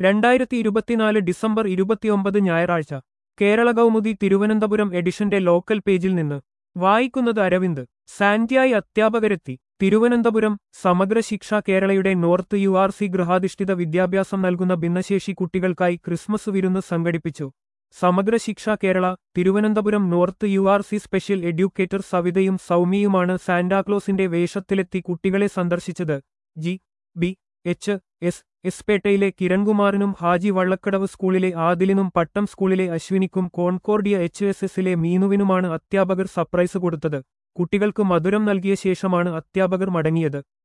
രണ്ടായിരത്തി ഇരുപത്തിനാല് ഡിസംബർ ഇരുപത്തിയൊമ്പത് ഞായറാഴ്ച കേരള കൗമുദി തിരുവനന്തപുരം എഡിഷന്റെ ലോക്കൽ പേജിൽ നിന്ന് വായിക്കുന്നത് അരവിന്ദ് സാന്റ്യായി അധ്യാപകരെത്തി തിരുവനന്തപുരം സമഗ്ര ശിക്ഷ കേരളയുടെ നോർത്ത് യു ആർ സി ഗൃഹാധിഷ്ഠിത വിദ്യാഭ്യാസം നൽകുന്ന ഭിന്നശേഷി കുട്ടികൾക്കായി ക്രിസ്മസ് വിരുന്ന് സംഘടിപ്പിച്ചു Samagra Shiksha Kerala Thiruvananthapuram north U R C special educator സവിതയും സൗമ്യയുമാണ് സാന്റാക്ലോസിന്റെ വേഷത്തിലെത്തി കുട്ടികളെ സന്ദർശിച്ചത് G B H S S പേട്ടയിലെ കിരൺകുമാറിനും ഹാജി വള്ളക്കടവ് സ്കൂളിലെ ആദിലിനും പട്ടം സ്കൂളിലെ അശ്വിനിക്കും കോൺകോർഡിയ എച്ച് എസ് എസിലെ മീനുവിനുമാണ് അധ്യാപകർ സർപ്രൈസ് കൊടുത്തത് കുട്ടികൾക്ക് മധുരം നൽകിയ ശേഷമാണ് അധ്യാപകർ മടങ്ങിയത്